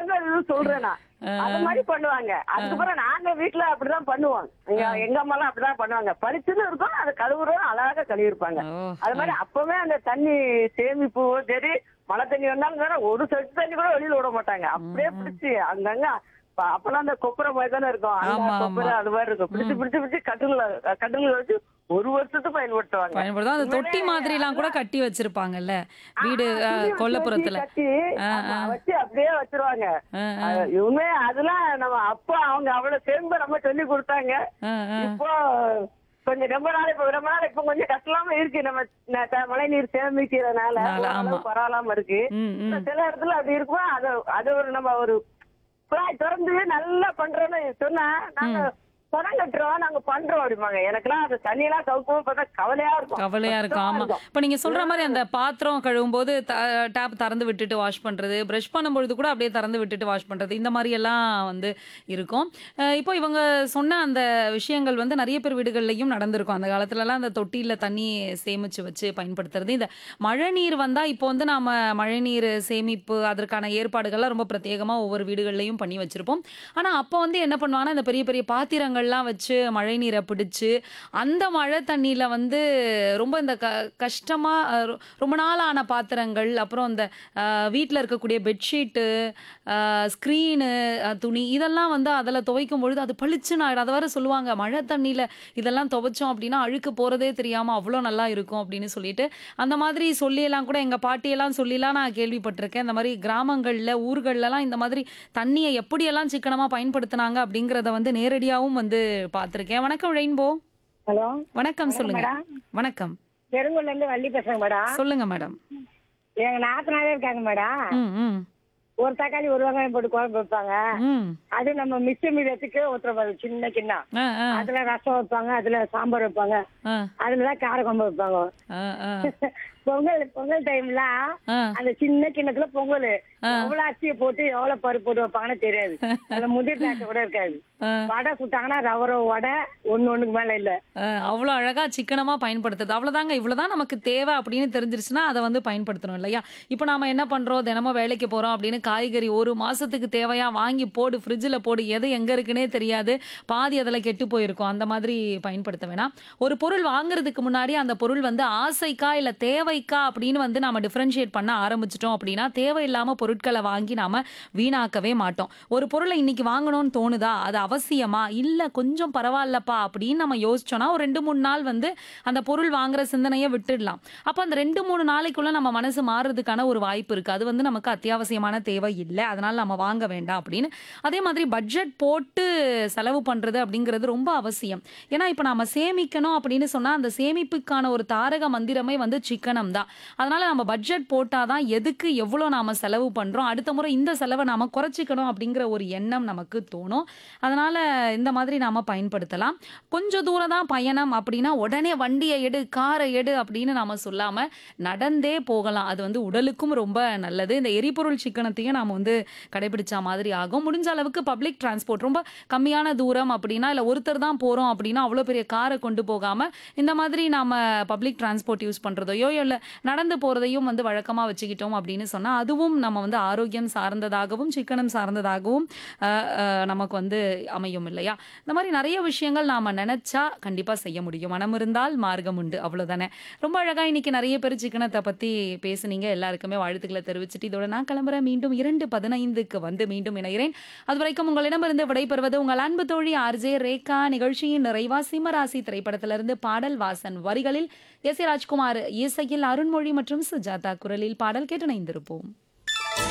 முதல் இது சொல்றேன் நான் அது மாதிரி பண்ணுவாங்க அதுக்கப்புறம் நாங்க வீட்டுல அப்படிதான் பண்ணுவோம் எங்க எங்க அம்மா எல்லாம் அப்படிதான் பண்ணுவாங்க பளிச்சுன்னு இருக்கும் அதை கழுவுறோம் அழகா கழுவிருப்பாங்க ஓ அது மாதிரி அப்பவே அந்த தண்ணி சேமிப்பு சரி மழை தண்ணி வந்தாலும் வேற ஒரு சொட்டு தண்ணி கூட வெளியில விட மாட்டாங்க அப்படியே பிடிச்சு அங்கங்க அப்ப- அப்பெல்லாம் அந்த கொப்பரை மாதிரி தானே இருக்கும் ஆமா, அந்த ஆமா. கொப்பரை அது மாதிரி இருக்கும் பிடிச்சு பிடிச்சு பிடிச்சு கட்டில கட்டில வச்சு ஒரு வருஷத்துக்கு பயன்படுத்துவாங்க பயன்படுத்தும் அந்த தொட்டி மாதிரி எல்லாம் கூட கட்டி வச்சிருப்பாங்கல்ல வீடு ஆ, அஹ், துணி வச்சு கொல்லப்புறத்துல கட்டி, ஆ, ஆமா, ஆ. வச்சு அப்படியே வச்சிருவாங்க ஆ, ஆ, அது உண்மையா அதெல்லாம் நம்ம அப்பா அவங்க அவ்வளவு சேர்ந்து நம்ம சொல்லி கொடுத்தாங்க ஆ, ஆ. இப்போ கொஞ்சம் ரொம்ப நாள் இப்ப ரொம்ப நாள் இப்ப கொஞ்சம் கஷ்டமா இருக்கு நம்ம ந- த- மழை நீர் சேமிக்கிறதுனால நால, ஆமா. ஓரளவு பரவாயில்லாம இருக்கு ம், ம். சில இடத்துல அப்படி இருக்கும் அது அது ஒரு நம்ம ஒரு குழாய் திறந்து நல்லா பண்றோம்னு சொன்னா நாங்க பணம் கட்டுறோம் நாங்க பண்றோம் அப்படிம்பாங்க எனக்கெல்லாம் அது தண்ணியெல்லாம் கவுக்கவும் பார்த்தா கவலையா இருக்கும் கவலையா இருக்கும் கஷ்டமா ஆமா இப்ப நீங்க சொல்ற மாதிரி அந்த பாத்திரம் கழுவும் போது டேப் திறந்து விட்டுட்டு வாஷ் பண்றது பிரஷ் பண்ணும்பொழுது கூட அப்படியே திறந்து விட்டுட்டு வாஷ் பண்றது இந்த மாதிரி எல்லாம் வந்து இருக்கும் அஹ் இப்போ இவங்க சொன்ன அந்த விஷயங்கள் வந்து நிறைய பேர் வீடுகள்லயும் நடந்திருக்கும் அந்த காலத்துல எல்லாம் அந்த தொட்டியில தண்ணி சேமிச்சு வச்சு பயன்படுத்துறது இந்த மழை நீர் வந்தா இப்போ வந்து நாம மழை நீர் சேமிப்பு அதற்கான ஏற்பாடுகள்லாம் ரொம்ப பிரத்யேகமா ஒவ்வொரு வீடுகள்லயும் பண்ணி வச்சிருப்போம் ஆனா அப்போ வந்து என்ன பண்ணுவாங்கன்னா இந்த பெரிய பெரிய பாத்திரங்கள்லாம் வச்சு மழை நீரை பிடிச்சு அந்த மழை தண்ணியில வந்து ரொம்ப இந்த க கஷ்டமா அஹ், ரொ- ரொம்ப நாள் ஆன பாத்திரங்கள் அப்புறம் இந்த அஹ், வீட்ல இருக்கக்கூடிய பெட்ஷீட்டு ஸ்க்ரீனு துணி இதெல்லாம் வந்து அதில் துவைக்கும் பொழுது அது பளிச்சுன்னு ஆயிடும் அதை வேற சொல்லுவாங்க மழை தண்ணியில இதெல்லாம் துவைச்சோம் அப்படின்னா அழுக்கு போறதே தெரியாம அவ்வளோ நல்லா இருக்கும் அப்படின்னு சொல்லிட்டு அந்த மாதிரி சொல்லியெல்லாம் கூட எங்க பாட்டியெல்லாம் சொல்லிலாம் நான் கேள்விப்பட்டிருக்கேன் இந்த மாதிரி கிராமங்கள்ல ஊர்கள்லலாம் இந்த மாதிரி தண்ணியை எப்படியெல்லாம் சிக்கனமா பயன்படுத்தினாங்க அப்படிங்கறத வந்து நேரடியாகவும் வந்து பார்த்திருக்கேன் வணக்கம் ரெயின்போ ஹலோ வணக்கம் சொல்லுங்க வணக்கம் பெருங்குள்ள இருந்து வள்ளி பேசுறேங்க மேடம் சொல்லுங்க மேடம் எங்க நாத்தனாரே இருக்காங்க மேடம் ம் ம் ஒரு தக்காளி ஒரு வெங்காயம் போட்டு குழம்பு வைப்பாங்க ம் அது நம்ம மிச்ச மீடியத்துக்கு ஊத்துற சின்ன கிண்ணம் ஆ ஆ அதுல ரசம் வைப்பாங்க அதுல சாம்பார் வைப்பாங்க ஆ அதுலதான் கார குழம்பு வைப்பாங்க ஆ ஆ பொங்கல் பொங்கல் டைம்ல ஆ அந்த சின்ன கிண்ணத்துல பொங்கல் எவ்வளவு அரிசியை போட்டு எவ்வளவு பருப்பு போட்டு வைப்பாங்கன்னு தெரியாது அதுல முதிர் தாக்க கூட இருக்காது ஆ. வடை சுட்டாங்கன்னா ரவர வடை ஒண்ணு ஒண்ணுக்கு மேல இல்ல அஹ் அவ்வளோ அழகா சிக்கனமா பயன்படுத்துது அவ்வளவுதாங்க இவ்வளவுதான் நமக்கு தேவை அப்படின்னு தெரிஞ்சிருச்சுன்னா அதை வந்து பயன்படுத்தணும் இல்லையா இப்போ நாம என்ன பண்றோம் தினமும் வேலைக்கு போறோம் அப்படின்னு காய்கறி ஒரு மாசத்துக்கு தேவையா வாங்கி போடு ஃப்ரிட்ஜில் போடு எது எங்க இருக்குன்னே தெரியாது பாதி அதில் கெட்டு போயிருக்கும் அந்த மாதிரி பயன்படுத்த வேணாம் ஒரு பொருள் வாங்குறதுக்கு முன்னாடி அந்த பொருள் வந்து ஆசைக்கா இல்ல தேவைக்கா அப்படின்னு வந்து நாம டிஃபரன்ஷியேட் பண்ண ஆரம்பிச்சிட்டோம் அப்படின்னா தேவையில்லாம பொருட்களை வாங்கி நாம வீணாக்கவே மாட்டோம் ஒரு பொருளை இன்னைக்கு வாங்கணும்னு தோணுதா அது அவசியமா இல்ல கொஞ்சம் பரவாயில்லப்பா அப்படின்னு நம்ம யோசிச்சோம்னா ஒரு ரெண்டு மூணு நாள் வந்து அந்த பொருள் வாங்குற சிந்தனையை விட்டுடலாம் அப்ப அந்த ரெண்டு மூணு நாளைக்குள்ள நம்ம மனசு மாறுறதுக்கான ஒரு வாய்ப்பு இருக்கு அது வந்து நமக்கு அத்தியாவசியமான தேவை இல்லை அதனால நம்ம வாங்க வேண்டாம் அப்படின்னு அதே மாதிரி பட்ஜெட் போட்டு செலவு பண்றது அப்படிங்கிறது ரொம்ப அவசியம் ஏன்னா இப்ப நாம சேமிக்கணும் அப்படின்னு சொன்னா அந்த சேமிப்புக்கான ஒரு தாரக மந்திரமே வந்து சிக்கனம் தான் அதனால நம்ம பட்ஜெட் போட்டாதான் எதுக்கு எவ்வளவு நாம செலவு பண்றோம் அடுத்த முறை இந்த செலவை நாம குறைச்சிக்கணும் அப்படிங்கிற ஒரு எண்ணம் நமக்கு தோணும் அதனால இந்த மாதிரி நாம பயன்படுத்தலாம் கொஞ்சம் தூரம் தான் பயணம் அப்படின்னா உடனே வண்டியை எடு காரை எடு அப்படின்னு நாம சொல்லாம நடந்தே போகலாம் அது வந்து உடலுக்கும் ரொம்ப நல்லது இந்த எரிபொருள் சிக்கனத்தையும் நாம வந்து கடைபிடிச்ச மாதிரி ஆகும் முடிஞ்ச அளவுக்கு பப்ளிக் டிரான்ஸ்போர்ட் ரொம்ப கம்மியான தூரம் அப்படின்னா இல்லை ஒருத்தர் தான் போறோம் அப்படின்னா அவ்வளோ பெரிய காரை கொண்டு போகாம இந்த மாதிரி நாம பப்ளிக் டிரான்ஸ்போர்ட் யூஸ் பண்றதையோ இல்லை நடந்து போறதையும் வந்து வழக்கமா வச்சுக்கிட்டோம் அப்படின்னு சொன்னா அதுவும் நம்ம வந்து ஆரோக்கியம் சார்ந்ததாகவும் சிக்கனம் சார்ந்ததாகவும் அஹ், அஹ், நமக்கு வந்து அமையும் இல்லையா இந்த மாதிரி நிறைய விஷயங்கள் நாம நினைச்சா கண்டிப்பா செய்ய முடியும் மனம் இருந்தால் மார்க்கம் உண்டு அவ்வளவுதானே ரொம்ப அழகா இன்னைக்கு நிறைய பேர் சிக்கனத்தை பத்தி பேசுனீங்க எல்லாருக்குமே வாழ்த்துக்களை தெரிவிச்சுட்டு இதோட நான் கிளம்புறேன் மீண்டும் இரண்டு பதினைந்துக்கு வந்து மீண்டும் இணைகிறேன் அது வரைக்கும் உங்களிடமிருந்து விடைபெறுவது உங்கள் அன்பு தோழி ஆர்ஜே ரேகா நிகழ்ச்சியின் நிறைவா சிம்மராசி திரைப்படத்திலிருந்து பாடல் வாசன் வரிகளில் எஸ் ஏ ராஜ்குமார் இசையில் அருண்மொழி மற்றும் சுஜாதா குரலில் பாடல் கேட்டு இணைந்திருப்போம்